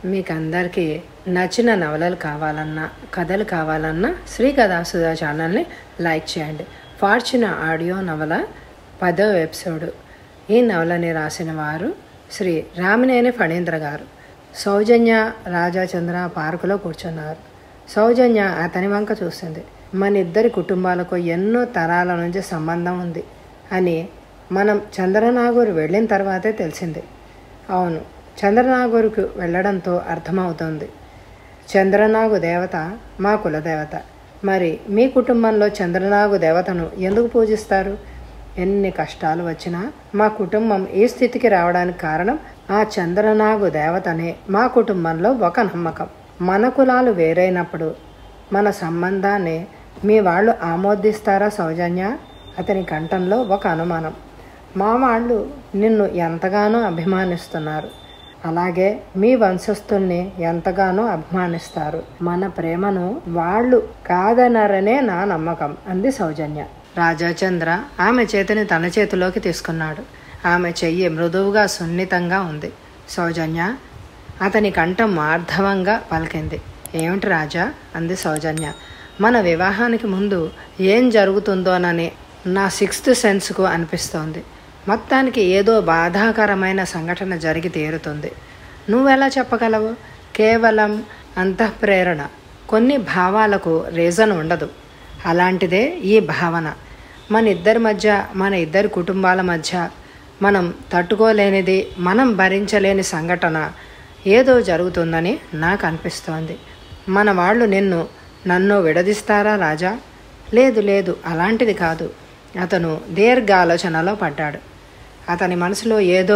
మీకు అందరికీ నచ్చిన నవలలు కావాలన్నా కథలు కావాలన్నా శ్రీ కథాసుధా ఛానల్ని లైక్ చేయండి ఫార్చున ఆడియో నవల పదో ఎపిసోడు ఈ నవలని రాసిన వారు శ్రీ రామినేని ఫణీంద్ర గారు సౌజన్య రాజాచంద్ర పార్కులో కూర్చున్నారు సౌజన్య అతని వంక చూసింది మన ఇద్దరి కుటుంబాలకు ఎన్నో తరాల నుంచి సంబంధం ఉంది అని మనం చంద్రనాగూరు వెళ్ళిన తర్వాతే తెలిసింది అవును చంద్రనాగూరుకు వెళ్ళడంతో అర్థమవుతోంది చంద్రనాగు దేవత మా కులదేవత మరి మీ కుటుంబంలో చంద్రనాగు దేవతను ఎందుకు పూజిస్తారు ఎన్ని కష్టాలు వచ్చినా మా కుటుంబం ఈ స్థితికి రావడానికి కారణం ఆ చంద్రనాగు దేవతనే మా కుటుంబంలో ఒక నమ్మకం మన కులాలు వేరైనప్పుడు మన సంబంధాన్ని మీ వాళ్ళు ఆమోదిస్తారా సౌజన్య అతని కంఠంలో ఒక అనుమానం మా వాళ్ళు నిన్ను ఎంతగానో అభిమానిస్తున్నారు అలాగే మీ వంశస్థుల్ని ఎంతగానో అభిమానిస్తారు మన ప్రేమను వాళ్ళు కాదనరనే నా నమ్మకం అంది సౌజన్య రాజాచంద్ర ఆమె చేతిని తన చేతిలోకి తీసుకున్నాడు ఆమె చెయ్యి మృదువుగా సున్నితంగా ఉంది సౌజన్య అతని కంఠం మార్ధవంగా పలికింది ఏమిటి రాజా అంది సౌజన్య మన వివాహానికి ముందు ఏం జరుగుతుందోనని నా సిక్స్త్ సెన్స్కు అనిపిస్తోంది మొత్తానికి ఏదో బాధాకరమైన సంఘటన జరిగి తీరుతుంది నువ్వెలా చెప్పగలవు కేవలం అంతఃప్రేరణ కొన్ని భావాలకు రీజన్ ఉండదు అలాంటిదే ఈ భావన మన ఇద్దరి మధ్య మన ఇద్దరి కుటుంబాల మధ్య మనం తట్టుకోలేనిది మనం భరించలేని సంఘటన ఏదో జరుగుతుందని నాకు అనిపిస్తోంది మన వాళ్ళు నిన్ను నన్ను విడదీస్తారా రాజా లేదు లేదు అలాంటిది కాదు అతను దీర్ఘ ఆలోచనలో పడ్డాడు అతని మనసులో ఏదో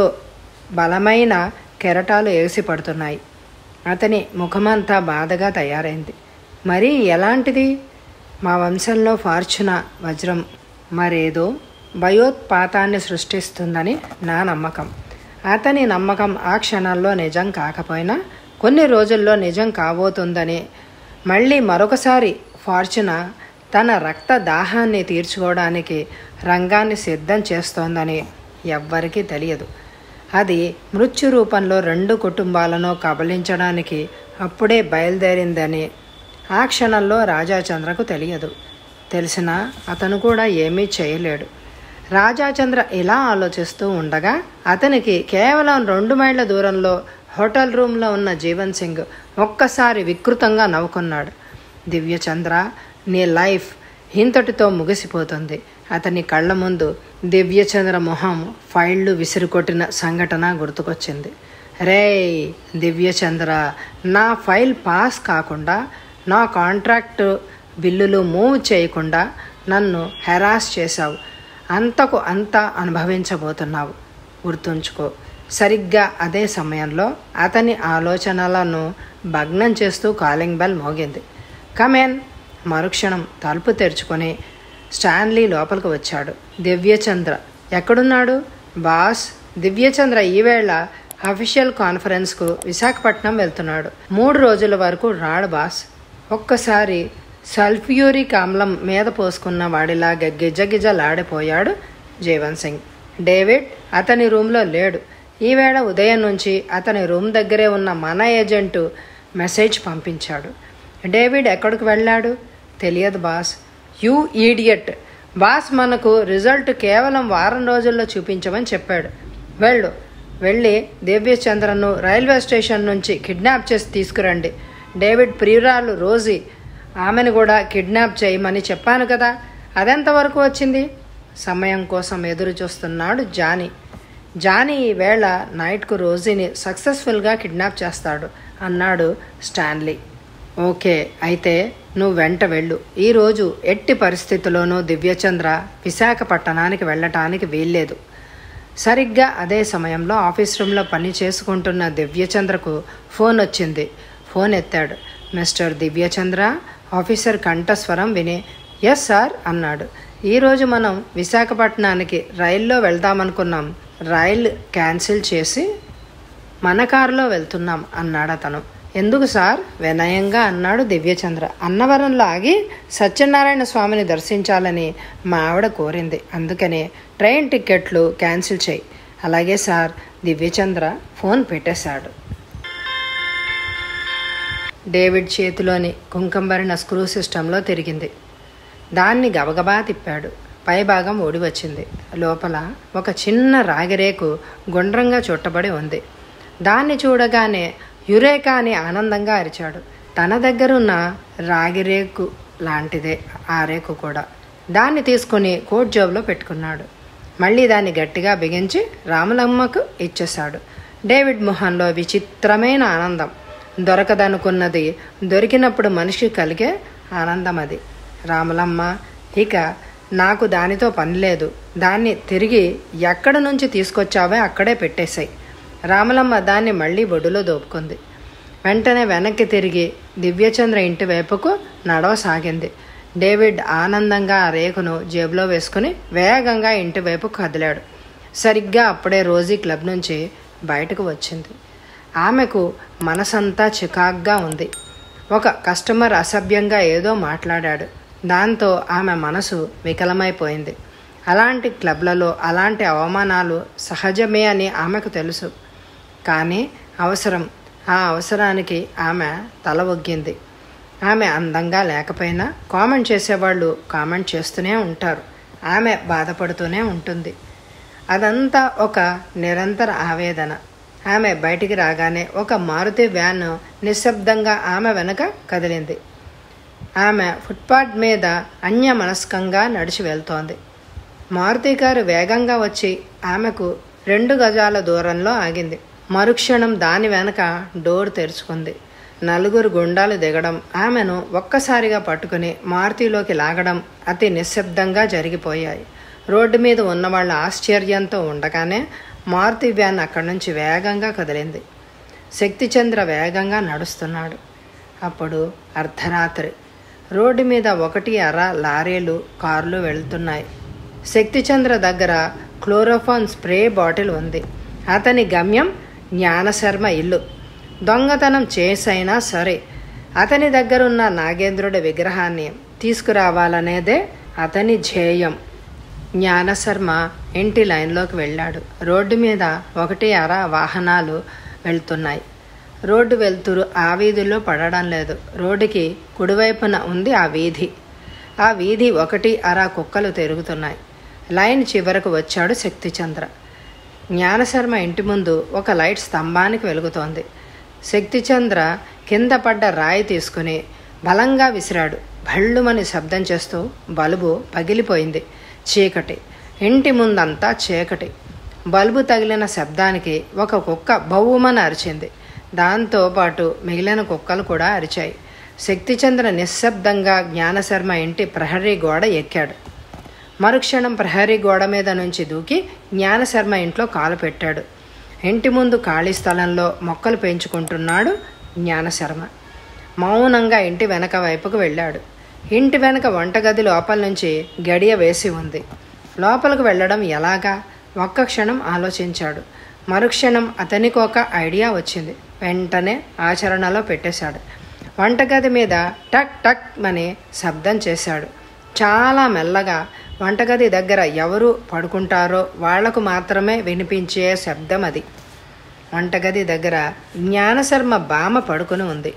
బలమైన కెరటాలు ఎగిసి పడుతున్నాయి అతని ముఖమంతా బాధగా తయారైంది మరి ఎలాంటిది మా వంశంలో ఫార్చున వజ్రం మరేదో భయోత్పాతాన్ని సృష్టిస్తుందని నా నమ్మకం అతని నమ్మకం ఆ క్షణాల్లో నిజం కాకపోయినా కొన్ని రోజుల్లో నిజం కాబోతుందని మళ్ళీ మరొకసారి ఫార్చున తన రక్త దాహాన్ని తీర్చుకోవడానికి రంగాన్ని సిద్ధం చేస్తోందని ఎవ్వరికీ తెలియదు అది మృత్యు రూపంలో రెండు కుటుంబాలను కబలించడానికి అప్పుడే బయలుదేరిందని ఆ క్షణంలో రాజాచంద్రకు తెలియదు తెలిసినా అతను కూడా ఏమీ చేయలేడు రాజాచంద్ర ఇలా ఆలోచిస్తూ ఉండగా అతనికి కేవలం రెండు మైళ్ళ దూరంలో హోటల్ రూమ్లో ఉన్న జీవన్ సింగ్ ఒక్కసారి వికృతంగా నవ్వుకున్నాడు దివ్యచంద్ర నీ లైఫ్ ఇంతటితో ముగిసిపోతుంది అతని కళ్ళ ముందు దివ్యచంద్ర మొహం ఫైళ్లు విసిరికొట్టిన సంఘటన గుర్తుకొచ్చింది రే దివ్యచంద్ర నా ఫైల్ పాస్ కాకుండా నా కాంట్రాక్ట్ బిల్లులు మూవ్ చేయకుండా నన్ను హెరాస్ చేశావు అంతకు అంత అనుభవించబోతున్నావు గుర్తుంచుకో సరిగ్గా అదే సమయంలో అతని ఆలోచనలను భగ్నం చేస్తూ కాలింగ్ బెల్ మోగింది కమేన్ మరుక్షణం తలుపు తెరుచుకొని స్టాన్లీ లోపలికి వచ్చాడు దివ్యచంద్ర ఎక్కడున్నాడు బాస్ దివ్యచంద్ర ఈవేళ అఫీషియల్ కాన్ఫరెన్స్కు విశాఖపట్నం వెళ్తున్నాడు మూడు రోజుల వరకు రాడు బాస్ ఒక్కసారి సల్ఫ్యూరిక్ ఆమ్లం మీద పోసుకున్న వాడిలాగా గిజగిజలాడిపోయాడు జీవన్ సింగ్ డేవిడ్ అతని రూమ్లో లేడు ఈవేళ ఉదయం నుంచి అతని రూమ్ దగ్గరే ఉన్న మన ఏజెంటు మెసేజ్ పంపించాడు డేవిడ్ ఎక్కడికి వెళ్ళాడు తెలియదు బాస్ యూ ఈడియట్ బాస్ మనకు రిజల్ట్ కేవలం వారం రోజుల్లో చూపించమని చెప్పాడు వెళ్ళు వెళ్ళి దేవ్యచంద్రను రైల్వే స్టేషన్ నుంచి కిడ్నాప్ చేసి తీసుకురండి డేవిడ్ ప్రియురాలు రోజీ ఆమెను కూడా కిడ్నాప్ చేయమని చెప్పాను కదా అదెంతవరకు వచ్చింది సమయం కోసం ఎదురు చూస్తున్నాడు జానీ జానీ ఈవేళ నైట్కు రోజీని సక్సెస్ఫుల్గా కిడ్నాప్ చేస్తాడు అన్నాడు స్టాన్లీ ఓకే అయితే నువ్వు వెంట వెళ్ళు ఈరోజు ఎట్టి పరిస్థితుల్లోనూ దివ్యచంద్ర విశాఖపట్టణానికి వెళ్ళటానికి వీల్లేదు సరిగ్గా అదే సమయంలో ఆఫీస్ రూమ్లో పని చేసుకుంటున్న దివ్యచంద్రకు ఫోన్ వచ్చింది ఫోన్ ఎత్తాడు మిస్టర్ దివ్యచంద్ర ఆఫీసర్ కంఠస్వరం విని ఎస్ సార్ అన్నాడు ఈరోజు మనం విశాఖపట్నానికి రైల్లో వెళ్దామనుకున్నాం రైల్ క్యాన్సిల్ చేసి మన కారులో వెళ్తున్నాం అన్నాడు అతను ఎందుకు సార్ వినయంగా అన్నాడు దివ్యచంద్ర అన్నవరంలో ఆగి సత్యనారాయణ స్వామిని దర్శించాలని మా ఆవిడ కోరింది అందుకనే ట్రైన్ టికెట్లు క్యాన్సిల్ చేయి అలాగే సార్ దివ్యచంద్ర ఫోన్ పెట్టేశాడు డేవిడ్ చేతిలోని కుంకంబరిన స్క్రూ సిస్టంలో తిరిగింది దాన్ని గబగబా తిప్పాడు పైభాగం ఊడి వచ్చింది లోపల ఒక చిన్న రాగిరేకు గుండ్రంగా చుట్టబడి ఉంది దాన్ని చూడగానే యురేకా అని ఆనందంగా అరిచాడు తన దగ్గరున్న రాగిరేకు లాంటిదే ఆ రేకు కూడా దాన్ని తీసుకుని కోట్ జోబులో పెట్టుకున్నాడు మళ్ళీ దాన్ని గట్టిగా బిగించి రాములమ్మకు ఇచ్చేశాడు డేవిడ్ మొహంలో విచిత్రమైన ఆనందం దొరకదనుకున్నది దొరికినప్పుడు మనిషి కలిగే ఆనందం అది రాములమ్మ ఇక నాకు దానితో పని లేదు దాన్ని తిరిగి ఎక్కడ నుంచి తీసుకొచ్చావో అక్కడే పెట్టేశాయి రాములమ్మ దాన్ని మళ్ళీ బొడ్డులో దోపుకుంది వెంటనే వెనక్కి తిరిగి దివ్యచంద్ర ఇంటి వైపుకు నడవసాగింది డేవిడ్ ఆనందంగా ఆ రేకును జేబులో వేసుకుని వేగంగా ఇంటి వైపు కదిలాడు సరిగ్గా అప్పుడే రోజీ క్లబ్ నుంచి బయటకు వచ్చింది ఆమెకు మనసంతా చికాగ్గా ఉంది ఒక కస్టమర్ అసభ్యంగా ఏదో మాట్లాడాడు దాంతో ఆమె మనసు వికలమైపోయింది అలాంటి క్లబ్లలో అలాంటి అవమానాలు సహజమే అని ఆమెకు తెలుసు కానీ అవసరం ఆ అవసరానికి ఆమె తల ఒగ్గింది ఆమె అందంగా లేకపోయినా కామెంట్ చేసేవాళ్ళు కామెంట్ చేస్తూనే ఉంటారు ఆమె బాధపడుతూనే ఉంటుంది అదంతా ఒక నిరంతర ఆవేదన ఆమె బయటికి రాగానే ఒక మారుతి వ్యాన్ నిశ్శబ్దంగా ఆమె వెనక కదిలింది ఆమె ఫుట్పాత్ మీద అన్యమనస్కంగా నడిచి వెళ్తోంది మారుతి కారు వేగంగా వచ్చి ఆమెకు రెండు గజాల దూరంలో ఆగింది మరుక్షణం దాని వెనక డోర్ తెరుచుకుంది నలుగురు గుండాలు దిగడం ఆమెను ఒక్కసారిగా పట్టుకుని మారుతిలోకి లాగడం అతి నిశ్శబ్దంగా జరిగిపోయాయి రోడ్డు మీద ఉన్న వాళ్ళ ఆశ్చర్యంతో ఉండగానే మారుతి వ్యాన్ అక్కడి నుంచి వేగంగా కదిలింది శక్తిచంద్ర వేగంగా నడుస్తున్నాడు అప్పుడు అర్ధరాత్రి రోడ్డు మీద ఒకటి అర లారీలు కార్లు వెళ్తున్నాయి శక్తిచంద్ర దగ్గర క్లోరోఫాన్ స్ప్రే బాటిల్ ఉంది అతని గమ్యం జ్ఞానశర్మ ఇల్లు దొంగతనం చేసైనా సరే అతని దగ్గరున్న నాగేంద్రుడి విగ్రహాన్ని తీసుకురావాలనేదే అతని ధ్యేయం జ్ఞానశర్మ ఇంటి లైన్లోకి వెళ్ళాడు రోడ్డు మీద ఒకటి అర వాహనాలు వెళ్తున్నాయి రోడ్డు వెళ్తురు ఆ వీధిలో పడడం లేదు రోడ్డుకి కుడివైపున ఉంది ఆ వీధి ఆ వీధి ఒకటి అర కుక్కలు తిరుగుతున్నాయి లైన్ చివరకు వచ్చాడు శక్తిచంద్ర జ్ఞానశర్మ ఇంటి ముందు ఒక లైట్ స్తంభానికి వెలుగుతోంది శక్తిచంద్ర కింద పడ్డ రాయి తీసుకుని బలంగా విసిరాడు భళ్ళుమని శబ్దం చేస్తూ బలుబు పగిలిపోయింది చీకటి ఇంటి ముందంతా చీకటి బల్బు తగిలిన శబ్దానికి ఒక కుక్క బౌమని అరిచింది దాంతో పాటు మిగిలిన కుక్కలు కూడా అరిచాయి శక్తిచంద్ర నిశ్శబ్దంగా జ్ఞానశర్మ ఇంటి ప్రహరీ గోడ ఎక్కాడు మరుక్షణం ప్రహరీ గోడ మీద నుంచి దూకి జ్ఞానశర్మ ఇంట్లో కాలు పెట్టాడు ఇంటి ముందు ఖాళీ స్థలంలో మొక్కలు పెంచుకుంటున్నాడు జ్ఞానశర్మ మౌనంగా ఇంటి వెనక వైపుకు వెళ్ళాడు ఇంటి వెనక వంటగది లోపల నుంచి గడియ వేసి ఉంది లోపలికి వెళ్ళడం ఎలాగా ఒక్క క్షణం ఆలోచించాడు మరుక్షణం అతనికి ఒక ఐడియా వచ్చింది వెంటనే ఆచరణలో పెట్టేశాడు వంటగది మీద టక్ టక్ అని శబ్దం చేశాడు చాలా మెల్లగా వంటగది దగ్గర ఎవరు పడుకుంటారో వాళ్లకు మాత్రమే వినిపించే శబ్దం అది వంటగది దగ్గర జ్ఞానశర్మ బామ పడుకుని ఉంది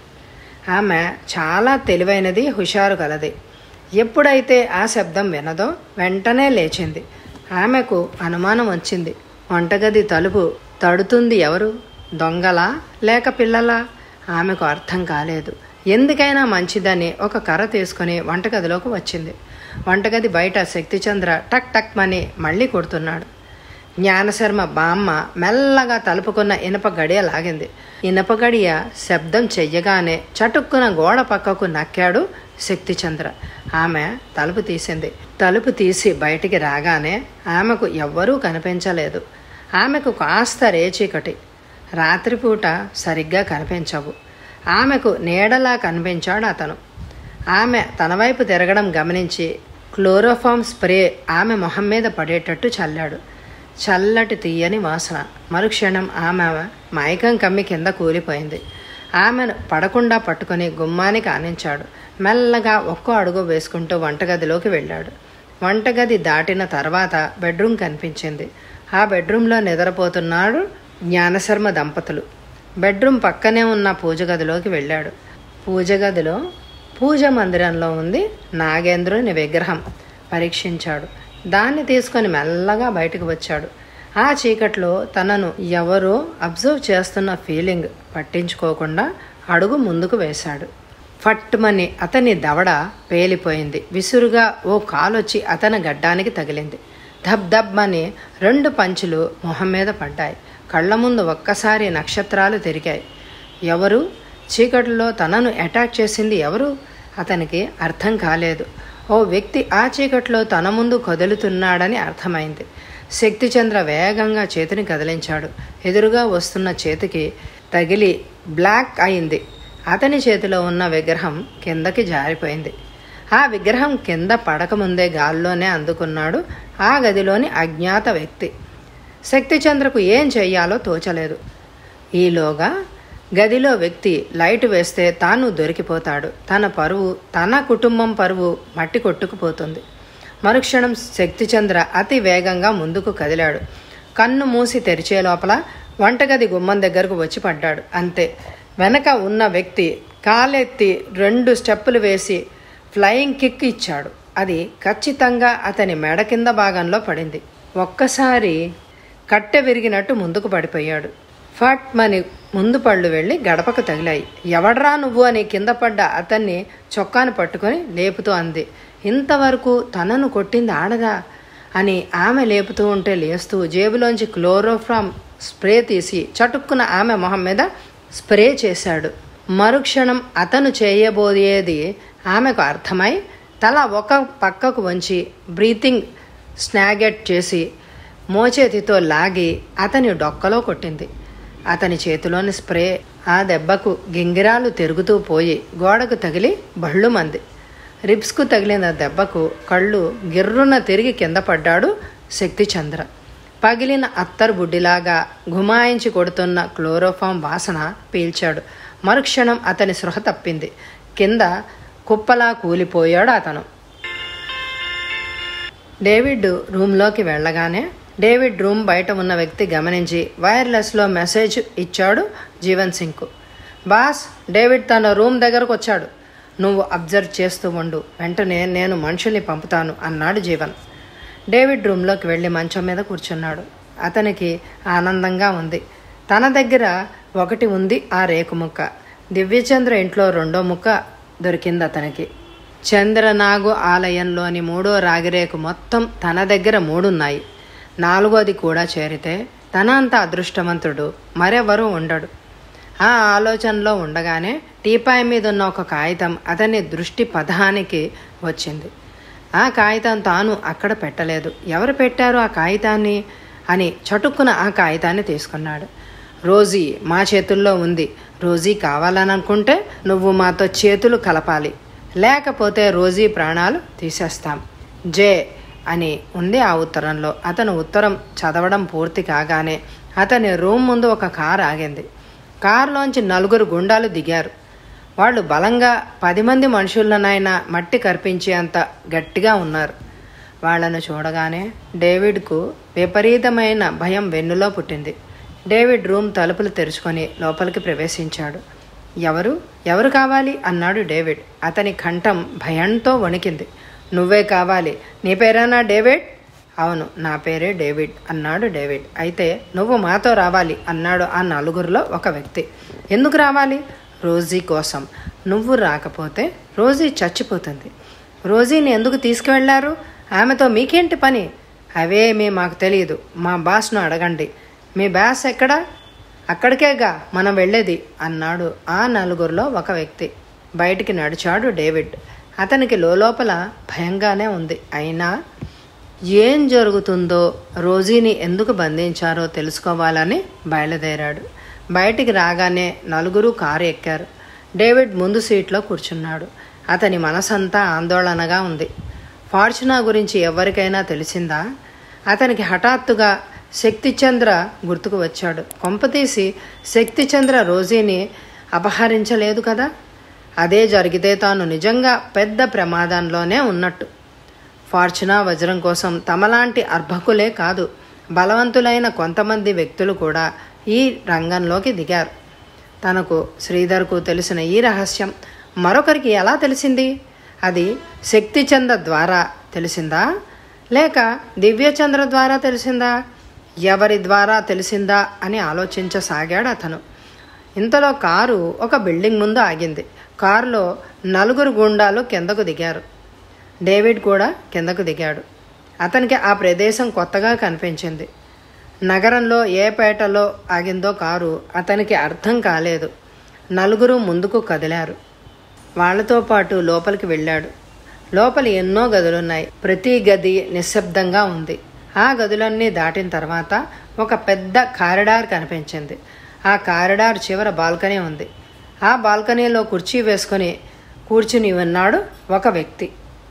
ఆమె చాలా తెలివైనది హుషారు కలది ఎప్పుడైతే ఆ శబ్దం వినదో వెంటనే లేచింది ఆమెకు అనుమానం వచ్చింది వంటగది తలుపు తడుతుంది ఎవరు దొంగలా లేక పిల్లలా ఆమెకు అర్థం కాలేదు ఎందుకైనా మంచిదని ఒక కర్ర తీసుకుని వంటగదిలోకి వచ్చింది వంటగది బయట శక్తిచంద్ర టక్ టక్ మని మళ్ళీ కొడుతున్నాడు జ్ఞానశర్మ బామ్మ మెల్లగా తలుపుకున్న ఇనప గడియ లాగింది ఇనప గడియ శబ్దం చెయ్యగానే చటుక్కున గోడ పక్కకు నక్కాడు శక్తిచంద్ర ఆమె తలుపు తీసింది తలుపు తీసి బయటికి రాగానే ఆమెకు ఎవ్వరూ కనిపించలేదు ఆమెకు కాస్త రేచీకటి రాత్రిపూట సరిగ్గా కనిపించవు ఆమెకు నీడలా కనిపించాడు అతను ఆమె తన వైపు తిరగడం గమనించి క్లోరోఫామ్ స్ప్రే ఆమె మొహం మీద పడేటట్టు చల్లాడు చల్లటి తీయని వాసన మరుక్షణం ఆమె మైకం కమ్మి కింద కూలిపోయింది ఆమెను పడకుండా పట్టుకుని గుమ్మానికి ఆనించాడు మెల్లగా ఒక్కో అడుగు వేసుకుంటూ వంటగదిలోకి వెళ్ళాడు వంటగది దాటిన తర్వాత బెడ్రూమ్ కనిపించింది ఆ బెడ్రూమ్లో నిద్రపోతున్నాడు జ్ఞానశర్మ దంపతులు బెడ్రూమ్ పక్కనే ఉన్న పూజ గదిలోకి వెళ్ళాడు పూజ గదిలో పూజ మందిరంలో ఉంది నాగేంద్రుని విగ్రహం పరీక్షించాడు దాన్ని తీసుకొని మెల్లగా బయటకు వచ్చాడు ఆ చీకట్లో తనను ఎవరో అబ్జర్వ్ చేస్తున్న ఫీలింగ్ పట్టించుకోకుండా అడుగు ముందుకు వేశాడు ఫట్టుమని అతని దవడ పేలిపోయింది విసురుగా ఓ కాలొచ్చి అతని గడ్డానికి తగిలింది ధబ్ ధబ్ అని రెండు పంచులు మొహం మీద పడ్డాయి కళ్ళ ముందు ఒక్కసారి నక్షత్రాలు తిరిగాయి ఎవరు చీకటిలో తనను అటాక్ చేసింది ఎవరు అతనికి అర్థం కాలేదు ఓ వ్యక్తి ఆ చీకట్లో తన ముందు కదులుతున్నాడని అర్థమైంది శక్తిచంద్ర వేగంగా చేతిని కదిలించాడు ఎదురుగా వస్తున్న చేతికి తగిలి బ్లాక్ అయింది అతని చేతిలో ఉన్న విగ్రహం కిందకి జారిపోయింది ఆ విగ్రహం కింద పడకముందే గాల్లోనే అందుకున్నాడు ఆ గదిలోని అజ్ఞాత వ్యక్తి శక్తిచంద్రకు ఏం చెయ్యాలో తోచలేదు ఈలోగా గదిలో వ్యక్తి లైట్ వేస్తే తాను దొరికిపోతాడు తన పరువు తన కుటుంబం పరువు మట్టి కొట్టుకుపోతుంది మరుక్షణం శక్తిచంద్ర అతి వేగంగా ముందుకు కదిలాడు కన్ను మూసి తెరిచే లోపల వంటగది గుమ్మం దగ్గరకు వచ్చి పడ్డాడు అంతే వెనక ఉన్న వ్యక్తి కాలెత్తి రెండు స్టెప్పులు వేసి ఫ్లయింగ్ కిక్ ఇచ్చాడు అది ఖచ్చితంగా అతని మెడ కింద భాగంలో పడింది ఒక్కసారి కట్టె విరిగినట్టు ముందుకు పడిపోయాడు ఫట్ మని ముందు పళ్ళు వెళ్ళి గడపకు తగిలాయి ఎవడ్రా నువ్వు అని కింద పడ్డ అతన్ని చొక్కాను పట్టుకొని లేపుతూ అంది ఇంతవరకు తనను కొట్టింది ఆడదా అని ఆమె లేపుతూ ఉంటే లేస్తూ జేబులోంచి క్లోరోఫ్రామ్ స్ప్రే తీసి చటుక్కున ఆమె మొహం మీద స్ప్రే చేశాడు మరుక్షణం అతను చేయబోయేది ఆమెకు అర్థమై తల ఒక పక్కకు వంచి బ్రీతింగ్ స్నాగెట్ చేసి మోచేతితో లాగి అతని డొక్కలో కొట్టింది అతని చేతిలోని స్ప్రే ఆ దెబ్బకు గింగిరాలు తిరుగుతూ పోయి గోడకు తగిలి బళ్ళు మంది రిబ్స్కు తగిలిన దెబ్బకు కళ్ళు గిర్రున తిరిగి కింద పడ్డాడు శక్తిచంద్ర పగిలిన అత్తరు బుడ్డిలాగా గుమాయించి కొడుతున్న క్లోరోఫామ్ వాసన పీల్చాడు మరుక్షణం అతని సృహ తప్పింది కింద కుప్పలా కూలిపోయాడు అతను డేవిడ్ రూమ్లోకి వెళ్ళగానే డేవిడ్ రూమ్ బయట ఉన్న వ్యక్తి గమనించి వైర్లెస్లో మెసేజ్ ఇచ్చాడు జీవన్ సింగ్కు బాస్ డేవిడ్ తన రూమ్ దగ్గరకు వచ్చాడు నువ్వు అబ్జర్వ్ చేస్తూ ఉండు వెంటనే నేను మనుషుల్ని పంపుతాను అన్నాడు జీవన్ డేవిడ్ రూమ్లోకి వెళ్ళి మంచం మీద కూర్చున్నాడు అతనికి ఆనందంగా ఉంది తన దగ్గర ఒకటి ఉంది ఆ రేకు ముక్క దివ్యచంద్ర ఇంట్లో రెండో ముక్క దొరికింది అతనికి చంద్రనాగు ఆలయంలోని మూడో రాగిరేకు మొత్తం తన దగ్గర మూడున్నాయి నాలుగోది కూడా చేరితే తన అంత అదృష్టవంతుడు మరెవరూ ఉండడు ఆ ఆలోచనలో ఉండగానే టీపాయ్ మీద ఉన్న ఒక కాగితం అతని దృష్టి పథానికి వచ్చింది ఆ కాగితం తాను అక్కడ పెట్టలేదు ఎవరు పెట్టారు ఆ కాగితాన్ని అని చటుక్కున ఆ కాగితాన్ని తీసుకున్నాడు రోజీ మా చేతుల్లో ఉంది రోజీ కావాలని అనుకుంటే నువ్వు మాతో చేతులు కలపాలి లేకపోతే రోజీ ప్రాణాలు తీసేస్తాం జే అని ఉంది ఆ ఉత్తరంలో అతను ఉత్తరం చదవడం పూర్తి కాగానే అతని రూమ్ ముందు ఒక కార్ ఆగింది కారులోంచి నలుగురు గుండాలు దిగారు వాళ్ళు బలంగా పది మంది మనుషులనైనా మట్టి కర్పించేంత గట్టిగా ఉన్నారు వాళ్ళను చూడగానే డేవిడ్కు విపరీతమైన భయం వెన్నులో పుట్టింది డేవిడ్ రూమ్ తలుపులు తెరుచుకొని లోపలికి ప్రవేశించాడు ఎవరు ఎవరు కావాలి అన్నాడు డేవిడ్ అతని కంఠం భయంతో వణికింది నువ్వే కావాలి నీ పేరేనా డేవిడ్ అవును నా పేరే డేవిడ్ అన్నాడు డేవిడ్ అయితే నువ్వు మాతో రావాలి అన్నాడు ఆ నలుగురిలో ఒక వ్యక్తి ఎందుకు రావాలి రోజీ కోసం నువ్వు రాకపోతే రోజీ చచ్చిపోతుంది రోజీని ఎందుకు తీసుకువెళ్లారు ఆమెతో మీకేంటి పని అవేమీ మాకు తెలియదు మా బాస్ను అడగండి మీ బాస్ ఎక్కడా అక్కడికేగా మనం వెళ్ళేది అన్నాడు ఆ నలుగురిలో ఒక వ్యక్తి బయటికి నడిచాడు డేవిడ్ అతనికి లోపల భయంగానే ఉంది అయినా ఏం జరుగుతుందో రోజీని ఎందుకు బంధించారో తెలుసుకోవాలని బయలుదేరాడు బయటికి రాగానే నలుగురు కారు ఎక్కారు డేవిడ్ ముందు సీట్లో కూర్చున్నాడు అతని మనసంతా ఆందోళనగా ఉంది ఫార్చునా గురించి ఎవరికైనా తెలిసిందా అతనికి హఠాత్తుగా శక్తిచంద్ర గుర్తుకు వచ్చాడు కొంపతీసి శక్తిచంద్ర రోజీని అపహరించలేదు కదా అదే జరిగితే తాను నిజంగా పెద్ద ప్రమాదంలోనే ఉన్నట్టు ఫార్చునా వజ్రం కోసం తమలాంటి అర్భకులే కాదు బలవంతులైన కొంతమంది వ్యక్తులు కూడా ఈ రంగంలోకి దిగారు తనకు శ్రీధర్కు తెలిసిన ఈ రహస్యం మరొకరికి ఎలా తెలిసింది అది శక్తిచంద్ర ద్వారా తెలిసిందా లేక దివ్యచంద్ర ద్వారా తెలిసిందా ఎవరి ద్వారా తెలిసిందా అని ఆలోచించసాగాడు అతను ఇంతలో కారు ఒక బిల్డింగ్ ముందు ఆగింది కారులో నలుగురు గుండాలు కిందకు దిగారు డేవిడ్ కూడా కిందకు దిగాడు అతనికి ఆ ప్రదేశం కొత్తగా కనిపించింది నగరంలో ఏ పేటలో ఆగిందో కారు అతనికి అర్థం కాలేదు నలుగురు ముందుకు కదిలారు వాళ్ళతో పాటు లోపలికి వెళ్ళాడు లోపల ఎన్నో గదులున్నాయి ప్రతి గది నిశ్శబ్దంగా ఉంది ఆ గదులన్నీ దాటిన తర్వాత ఒక పెద్ద కారిడార్ కనిపించింది ఆ కారిడార్ చివర బాల్కనీ ఉంది ఆ బాల్కనీలో కుర్చీ వేసుకొని కూర్చుని ఉన్నాడు ఒక వ్యక్తి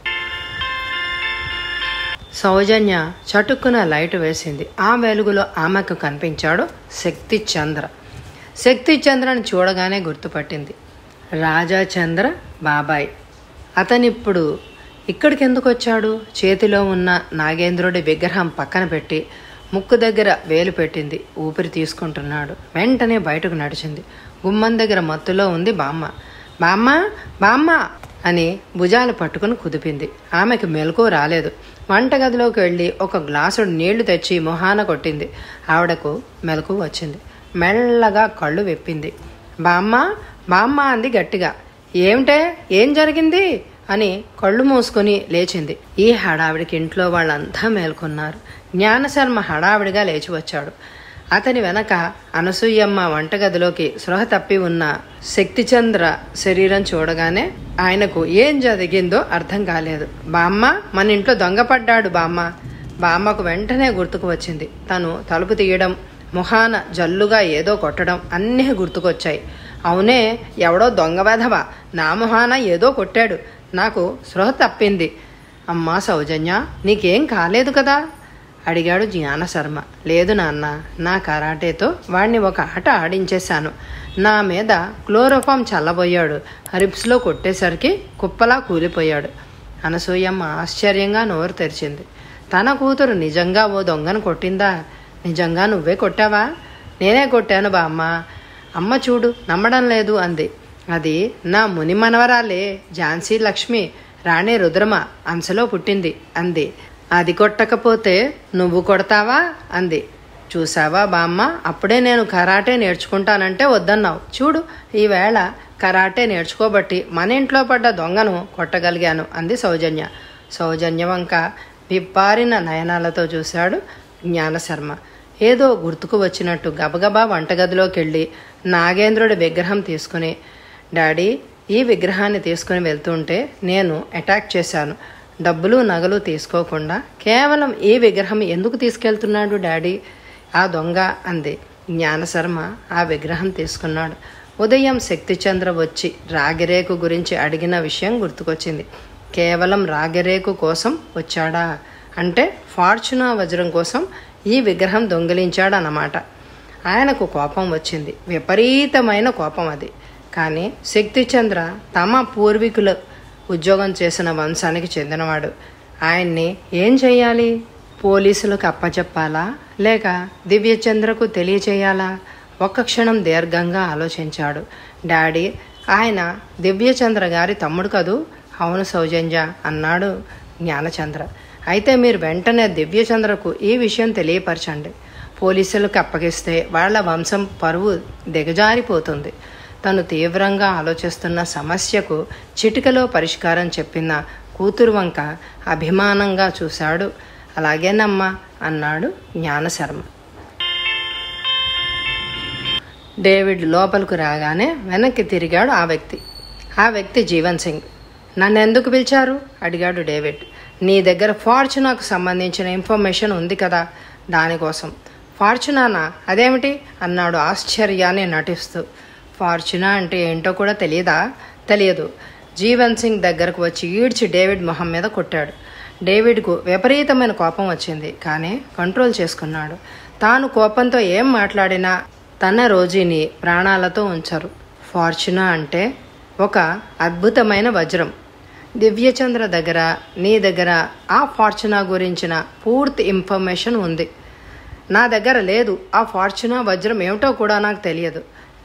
సౌజన్య చటుక్కున లైట్ వేసింది ఆ వెలుగులో ఆమెకు కనిపించాడు శక్తి చంద్ర శక్తి చంద్రని చూడగానే గుర్తుపట్టింది రాజా చంద్ర బాబాయ్ అతనిప్పుడు ఇక్కడికి ఎందుకు వచ్చాడు చేతిలో ఉన్న నాగేంద్రుడి విగ్రహం పక్కన పెట్టి ముక్కు దగ్గర వేలు పెట్టింది ఊపిరి తీసుకుంటున్నాడు వెంటనే బయటకు నడిచింది గుమ్మం దగ్గర మత్తులో ఉంది బామ్మ బామ్మ బామ్మ అని భుజాలు పట్టుకుని కుదిపింది ఆమెకు మెలకు రాలేదు వంటగదిలోకి వెళ్ళి ఒక గ్లాసుడు నీళ్లు తెచ్చి మొహాన కొట్టింది ఆవిడకు మెలకు వచ్చింది మెల్లగా కళ్ళు విప్పింది బామ్మ బామ్మ అంది గట్టిగా ఏమిటే ఏం జరిగింది అని కళ్ళు మూసుకొని లేచింది ఈ హడావిడికి ఇంట్లో వాళ్ళంతా మేల్కొన్నారు జ్ఞానశర్మ హడావిడిగా లేచి వచ్చాడు అతని వెనక అనసూయమ్మ వంటగదిలోకి స్పృహ తప్పి ఉన్న శక్తిచంద్ర శరీరం చూడగానే ఆయనకు ఏం జరిగిందో అర్థం కాలేదు బామ్మ మన ఇంట్లో దొంగపడ్డాడు బామ్మ బామ్మకు వెంటనే గుర్తుకు వచ్చింది తను తలుపు తీయడం ముఖాన జల్లుగా ఏదో కొట్టడం అన్నీ గుర్తుకొచ్చాయి అవునే ఎవడో దొంగ వెధవ నా మొహాన ఏదో కొట్టాడు నాకు స్పృహ తప్పింది అమ్మా సౌజన్య నీకేం కాలేదు కదా అడిగాడు జ్ఞానశర్మ లేదు నాన్న నా కరాటేతో వాణ్ణి ఒక ఆట ఆడించేశాను నా మీద క్లోరోఫామ్ చల్లబోయాడు రిప్స్లో కొట్టేసరికి కుప్పలా కూలిపోయాడు అనసూయమ్మ ఆశ్చర్యంగా నోరు తెరిచింది తన కూతురు నిజంగా ఓ దొంగను కొట్టిందా నిజంగా నువ్వే కొట్టావా నేనే కొట్టాను బామ్మ అమ్మ చూడు నమ్మడం లేదు అంది అది నా ముని మనవరాలే ఝాన్సీ లక్ష్మి రాణి రుద్రమ అంశలో పుట్టింది అంది అది కొట్టకపోతే నువ్వు కొడతావా అంది చూసావా బామ్మ అప్పుడే నేను కరాటే నేర్చుకుంటానంటే వద్దన్నావు చూడు ఈవేళ కరాటే నేర్చుకోబట్టి మన ఇంట్లో పడ్డ దొంగను కొట్టగలిగాను అంది సౌజన్య సౌజన్య వంక విప్పారిన నయనాలతో చూశాడు జ్ఞానశర్మ ఏదో గుర్తుకు వచ్చినట్టు గబగబా వంటగదిలోకి వెళ్ళి నాగేంద్రుడి విగ్రహం తీసుకుని డాడీ ఈ విగ్రహాన్ని తీసుకుని వెళ్తుంటే నేను అటాక్ చేశాను డబ్బులు నగలు తీసుకోకుండా కేవలం ఈ విగ్రహం ఎందుకు తీసుకెళ్తున్నాడు డాడీ ఆ దొంగ అంది జ్ఞానశర్మ ఆ విగ్రహం తీసుకున్నాడు ఉదయం శక్తిచంద్ర వచ్చి రాగిరేకు గురించి అడిగిన విషయం గుర్తుకొచ్చింది కేవలం రాగిరేకు కోసం వచ్చాడా అంటే ఫార్చునా వజ్రం కోసం ఈ విగ్రహం దొంగిలించాడన్నమాట ఆయనకు కోపం వచ్చింది విపరీతమైన కోపం అది కానీ శక్తిచంద్ర తమ పూర్వీకులు ఉద్యోగం చేసిన వంశానికి చెందినవాడు ఆయన్ని ఏం చెయ్యాలి పోలీసులకు అప్పచెప్పాలా లేక దివ్యచంద్రకు తెలియచేయాలా ఒక్క క్షణం దీర్ఘంగా ఆలోచించాడు డాడీ ఆయన దివ్యచంద్ర గారి తమ్ముడు కదూ అవును సౌజన్య అన్నాడు జ్ఞానచంద్ర అయితే మీరు వెంటనే దివ్యచంద్రకు ఈ విషయం తెలియపరచండి పోలీసులకు అప్పగిస్తే వాళ్ళ వంశం పరువు దిగజారిపోతుంది తను తీవ్రంగా ఆలోచిస్తున్న సమస్యకు చిటికలో పరిష్కారం చెప్పిన కూతురు వంక అభిమానంగా చూశాడు అలాగేనమ్మా అన్నాడు జ్ఞానశర్మ డేవిడ్ లోపలికి రాగానే వెనక్కి తిరిగాడు ఆ వ్యక్తి ఆ వ్యక్తి జీవన్ సింగ్ నన్ను ఎందుకు పిలిచారు అడిగాడు డేవిడ్ నీ దగ్గర ఫార్చునాకు సంబంధించిన ఇన్ఫర్మేషన్ ఉంది కదా దానికోసం ఫార్చునానా అదేమిటి అన్నాడు ఆశ్చర్యాన్ని నటిస్తూ ఫార్చునా అంటే ఏంటో కూడా తెలియదా తెలియదు జీవన్ సింగ్ దగ్గరకు వచ్చి ఈడ్చి డేవిడ్ మొహం మీద కొట్టాడు డేవిడ్కు విపరీతమైన కోపం వచ్చింది కానీ కంట్రోల్ చేసుకున్నాడు తాను కోపంతో ఏం మాట్లాడినా తన రోజీని ప్రాణాలతో ఉంచరు ఫార్చునా అంటే ఒక అద్భుతమైన వజ్రం దివ్యచంద్ర దగ్గర నీ దగ్గర ఆ ఫార్చునా గురించిన పూర్తి ఇన్ఫర్మేషన్ ఉంది నా దగ్గర లేదు ఆ ఫార్చునా వజ్రం ఏమిటో కూడా నాకు తెలియదు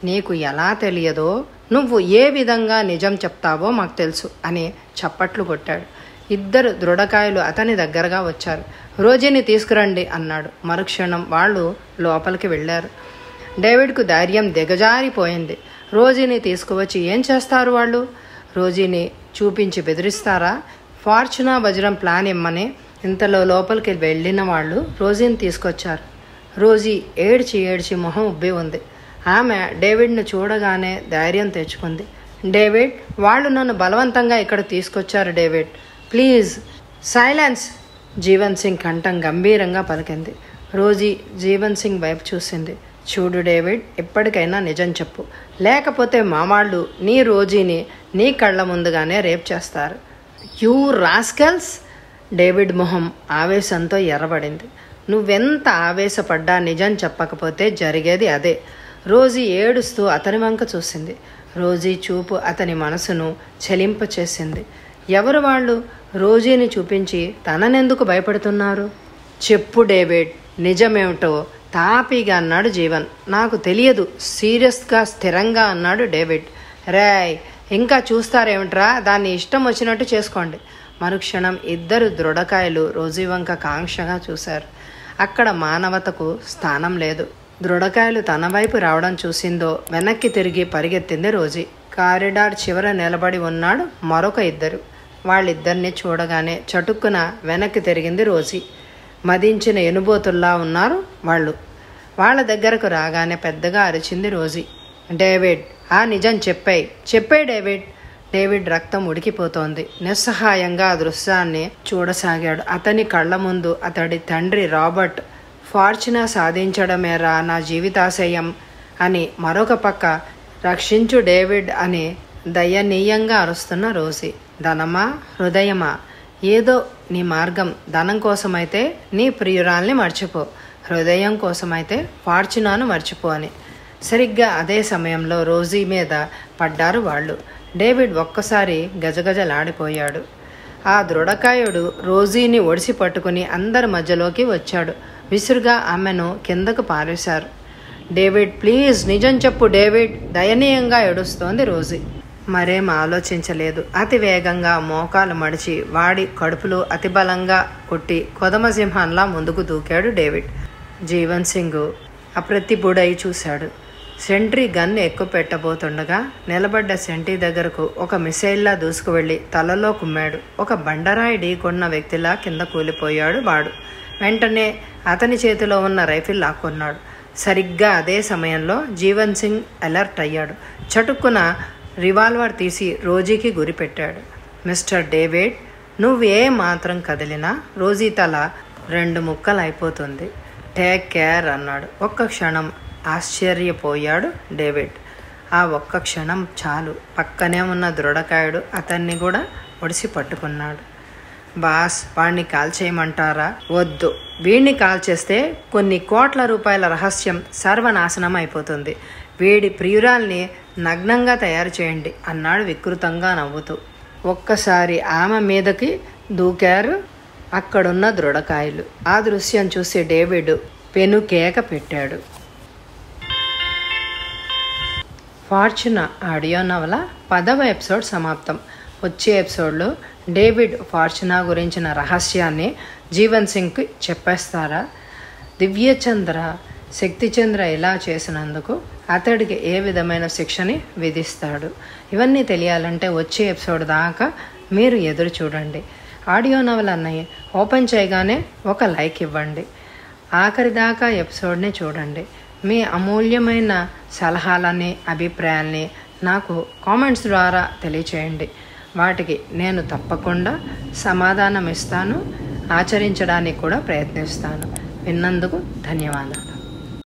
నీకు ఎలా తెలియదో నువ్వు ఏ విధంగా నిజం చెప్తావో మాకు తెలుసు అని చప్పట్లు కొట్టాడు ఇద్దరు దృఢకాయలు అతని దగ్గరగా వచ్చారు రోజీని తీసుకురండి అన్నాడు మరుక్షణం వాళ్ళు లోపలికి వెళ్ళారు డేవిడ్కు ధైర్యం దిగజారిపోయింది రోజీని తీసుకువచ్చి ఏం చేస్తారు వాళ్ళు రోజీని చూపించి బెదిరిస్తారా ఫార్చునా వజ్రం ప్లాన్ ఇమ్మని ఇంతలో లోపలికి వెళ్ళిన వాళ్ళు రోజీని తీసుకొచ్చారు రోజీ ఏడ్చి ఏడ్చి మొహం ఉబ్బి ఉంది ఆమె డేవిడ్ను చూడగానే ధైర్యం తెచ్చుకుంది డేవిడ్ వాళ్ళు నన్ను బలవంతంగా ఇక్కడ తీసుకొచ్చారు David please silence Jeevan Singh కంఠం గంభీరంగా పలికింది రోజీ జీవన్ సింగ్ వైపు చూసింది చూడు డేవిడ్ ఎప్పటికైనా నిజం చెప్పు లేకపోతే మా వాళ్ళు నీ రోజీని నీ కళ్ళ ముందుగానే రేప్ చేస్తారు యూ రాస్కల్స్ డేవిడ్ మొహం ఆవేశంతో ఎర్రబడింది నువ్వెంత ఆవేశపడ్డా నిజం చెప్పకపోతే జరిగేది అదే రోజీ ఏడుస్తూ అతని వంక చూసింది రోజీ చూపు అతని మనసును చెలింపచేసింది ఎవరు వాళ్ళు రోజీని చూపించి తననెందుకు భయపడుతున్నారు చెప్పు డేవిడ్ నిజమేమిటో తాపీగా అన్నాడు జీవన్ నాకు తెలియదు సీరియస్గా స్థిరంగా అన్నాడు డేవిడ్ రేయ్ ఇంకా చూస్తారేమిట్రా దాన్ని ఇష్టం వచ్చినట్టు చేసుకోండి మరుక్షణం ఇద్దరు దృఢకాయలు రోజీ వంక కాంక్షగా చూశారు అక్కడ మానవతకు స్థానం లేదు దృఢకాయలు తన వైపు రావడం చూసిందో వెనక్కి తిరిగి పరిగెత్తింది రోజీ కారిడార్ చివర నిలబడి ఉన్నాడు మరొక ఇద్దరు వాళ్ళిద్దరిని చూడగానే చటుక్కున వెనక్కి తిరిగింది రోజీ మదించిన ఎనుబోతుల్లా ఉన్నారు వాళ్ళు వాళ్ళ దగ్గరకు రాగానే పెద్దగా అరిచింది రోజీ డేవిడ్ ఆ నిజం చెప్పాయి చెప్పే డేవిడ్ డేవిడ్ రక్తం ఉడికిపోతోంది నిస్సహాయంగా ఆ దృశ్యాన్ని చూడసాగాడు అతని కళ్ళ ముందు అతడి తండ్రి రాబర్ట్ ఫార్చునా సాధించడమేరా నా జీవితాశయం అని మరొక పక్క రక్షించు డేవిడ్ అని దయనీయంగా అరుస్తున్న రోజీ ధనమా హృదయమా ఏదో నీ మార్గం ధనం కోసమైతే నీ ప్రియురాల్ని మర్చిపో హృదయం కోసమైతే ఫార్చునాను మర్చిపో అని సరిగ్గా అదే సమయంలో రోజీ మీద పడ్డారు వాళ్ళు డేవిడ్ ఒక్కసారి గజగజలాడిపోయాడు ఆ దృఢకాయుడు రోజీని ఒడిసి పట్టుకుని అందరి మధ్యలోకి వచ్చాడు విసురుగా ఆమెను కిందకు పారేశారు డేవిడ్ ప్లీజ్ నిజం చెప్పు డేవిడ్ దయనీయంగా ఏడుస్తోంది రోజీ మరేం ఆలోచించలేదు అతి వేగంగా మోకాలు మడిచి వాడి కడుపులో అతి బలంగా కొట్టి కొదమసింహంలా ముందుకు దూకాడు డేవిడ్ జీవన్ సింగ్ అప్రతిభుడై చూశాడు సెంట్రీ గన్ ఎక్కువ పెట్టబోతుండగా నిలబడ్డ సెంట్రీ దగ్గరకు ఒక మిసైల్లా దూసుకువెళ్ళి తలలో కుమ్మాడు ఒక బండరాయి ఢీకొన్న వ్యక్తిలా కింద కూలిపోయాడు వాడు వెంటనే అతని చేతిలో ఉన్న రైఫిల్ లాక్కున్నాడు సరిగ్గా అదే సమయంలో జీవన్ సింగ్ అలర్ట్ అయ్యాడు చటుక్కున రివాల్వర్ తీసి రోజీకి గురిపెట్టాడు మిస్టర్ డేవిడ్ నువ్వే మాత్రం కదిలినా రోజీ తల రెండు ముక్కలు అయిపోతుంది టేక్ కేర్ అన్నాడు ఒక్క క్షణం ఆశ్చర్యపోయాడు డేవిడ్ ఆ ఒక్క క్షణం చాలు పక్కనే ఉన్న దృఢకాయుడు అతన్ని కూడా ఒడిసి పట్టుకున్నాడు బాస్ వాణ్ణి కాల్చేయమంటారా వద్దు వీడిని కాల్చేస్తే కొన్ని కోట్ల రూపాయల రహస్యం సర్వనాశనం అయిపోతుంది వీడి ప్రియురాల్ని నగ్నంగా తయారు చేయండి అన్నాడు వికృతంగా నవ్వుతూ ఒక్కసారి ఆమె మీదకి దూకారు అక్కడున్న దృఢకాయలు ఆ దృశ్యం చూసి డేవిడ్ పెను కేక పెట్టాడు ఫార్చునా ఆడియో నవల పదవ ఎపిసోడ్ సమాప్తం వచ్చే ఎపిసోడ్లో డేవిడ్ ఫార్చునా గురించిన రహస్యాన్ని జీవన్ సింగ్కి చెప్పేస్తారా దివ్యచంద్ర శక్తిచంద్ర ఇలా చేసినందుకు అతడికి ఏ విధమైన శిక్షని విధిస్తాడు ఇవన్నీ తెలియాలంటే వచ్చే ఎపిసోడ్ దాకా మీరు ఎదురు చూడండి ఆడియో నవల అన్నయ్య ఓపెన్ చేయగానే ఒక లైక్ ఇవ్వండి ఆఖరి దాకా ఎపిసోడ్ని చూడండి మీ అమూల్యమైన సలహాలని అభిప్రాయాల్ని నాకు కామెంట్స్ ద్వారా తెలియచేయండి వాటికి నేను తప్పకుండా సమాధానం ఇస్తాను ఆచరించడానికి కూడా ప్రయత్నిస్తాను విన్నందుకు ధన్యవాదాలు